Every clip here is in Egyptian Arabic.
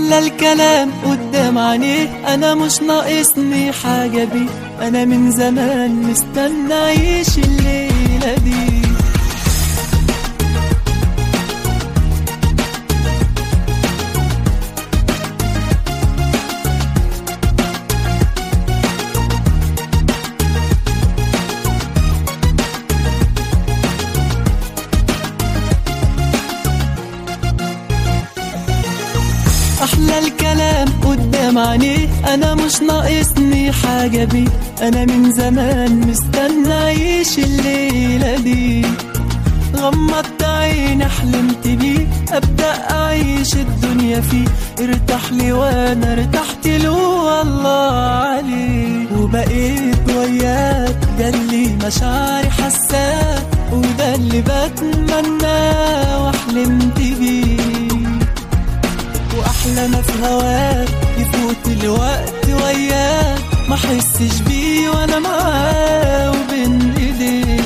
احلى الكلام قدام عينيه انا مش ناقصني حاجه بيه انا من زمان مستنى اعيش الليله دي احلى الكلام قدام عينيه انا مش ناقصني حاجه بيه انا من زمان مستنى اعيش الليله دي غمضت عيني حلمت بيه ابدا اعيش الدنيا فيه ارتاح لي وانا ارتحت له والله عليه وبقيت وياك ده اللي مشاعري حساه وده اللي بتمناه وحلمت بيه واحلى ما في هواك يفوت الوقت وياك ما احسش بيه وانا معاه وبين ايديه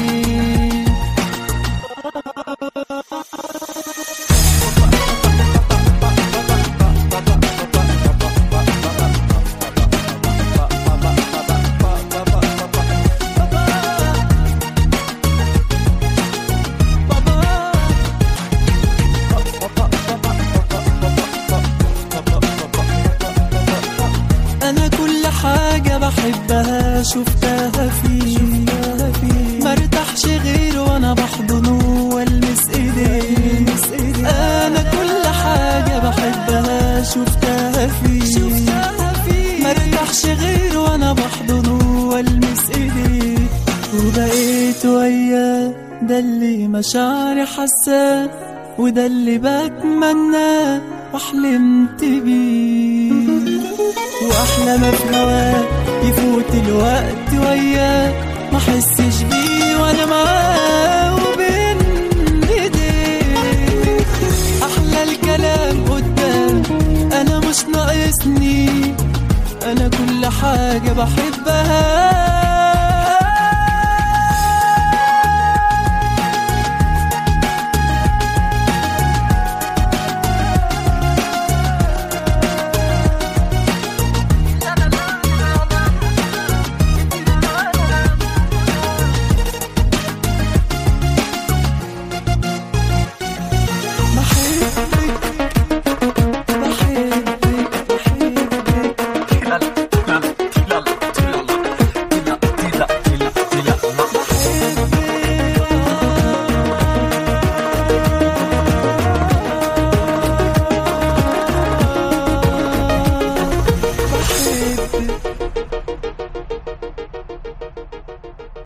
انا كل حاجة بحبها شفتها فيه مرتاحش غير وانا بحضنه والمس ايديه انا كل حاجة بحبها شفتها فيه مرتاحش غير وانا بحضنه والمس ايديه وبقيت وياه ده اللي مشاعري حساه وده اللي بتمناه وحلمت بيه واحلى ما في هواك يفوت الوقت وياك ما احسش بيه وانا معاه وبين ايديه احلى الكلام قدام انا مش ناقصني انا كل حاجه بحبها